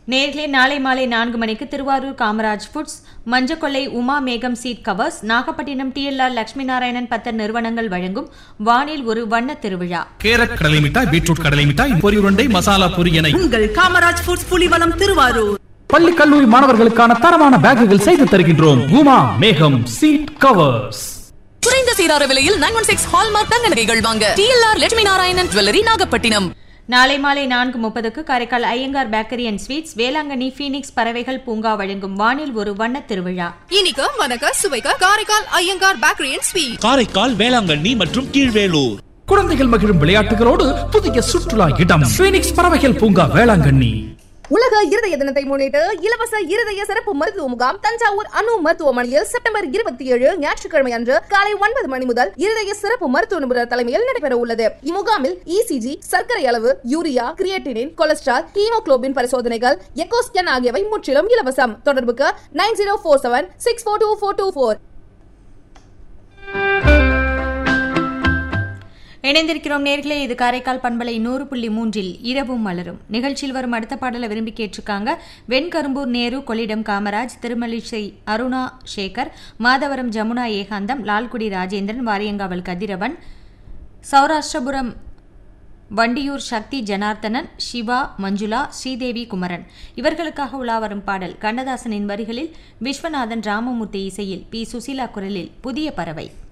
நேர்களே நாளை மாலை நான்கு மணிக்கு Thiruvarur Kamaraj foods Manjakollai Uma Megam seat covers Nagapattinam DLR Lakshmi Narayanan Pathar நிறுவனங்கள் வழங்கும் வானில் ஒரு வண்ண திருவிழா கேரட் கடலை மிட்டாய் பீட்ரூட் கடலை மிட்டாய் பொரி உருண்டை மசாலா பொரி என உங்கள் காமராஜ் ஃபுட்ஸ் புலிவலம் திருவாரூர் பள்ளி கல்லூரி மாணவர்களுக்கான தரமான பேக்குகள் செய்து தருகின்றோம் உமா மேகம் சீட் கவர்ஸ் குறைந்த சீரார விலையில் நைன் ஒன் சிக்ஸ் ஹால்மார்க் தங்க நகைகள் வாங்க டிஎல்ஆர் லட்சுமி நாராயணன் ஜுவல்லரி நாகப்பட்டினம் நாளை மாலை நான்கு முப்பதுக்கு Karaikal Iyengar bakery and sweets Velankanni Phoenix பறவைகள் பூங்கா வழங்கும் வானில் ஒரு வண்ண திருவிழா இனிக்க மனக்க சுவைக்க Karaikal Iyengar bakery and sweet Karaikal Velankanni மற்றும் கீழ்வேலூர் குழந்தைகள் மகிழும் விளையாட்டுகளோடு புதிய சுற்றுலா இடம் பீனிக்ஸ் பறவைகள் பூங்கா வேளாங்கண்ணி உலக இருதய தினத்தை முன்னிட்டு இலவச இருதய சிறப்பு மருத்துவ முகாம் தஞ்சாவூர் அணு மருத்துவமனையில் செப்டம்பர் இருபத்தி ஏழு ஞாயிற்றுக்கிழமை அன்று காலை ஒன்பது மணி முதல் இருதய சிறப்பு மருத்துவ நிபுணர் தலைமையில் நடைபெற உள்ளது இம்முகாமில் இசிஜி சர்க்கரை அளவு யூரியா கிரியேட்டினின் கொலஸ்ட்ரால் ஹீமோகுளோபின் பரிசோதனைகள் எக்கோ ஸ்கேன் ஆகியவை முற்றிலும் இலவசம் தொடர்புக்கு nine zero four seven six four two four two four இணைந்திருக்கிறோம் நேர்களே இது காரைக்கால் பண்பலை நூறு புள்ளி மூன்றில் இரவும் மலரும் நிகழ்ச்சியில் வரும் அடுத்த பாடலை விரும்பி கேட்டிருக்காங்க வெண்கரும்பூர் நேரு கொள்ளிடம் காமராஜ் திருமலிசை அருணா சேகர் மாதவரம் ஜமுனா ஏகாந்தம் லால்குடி ராஜேந்திரன் வாரியங்காவல் கதிரவன் சௌராஷ்டிரபுரம் வண்டியூர் சக்தி ஜனார்த்தனன் சிவா மஞ்சுளா ஸ்ரீதேவி குமரன் இவர்களுக்காக உலா வரும் பாடல் கண்ணதாசனின் வரிகளில் விஸ்வநாதன் ராமமூர்த்தி இசையில் பி சுசீலா குரலில் புதிய பறவை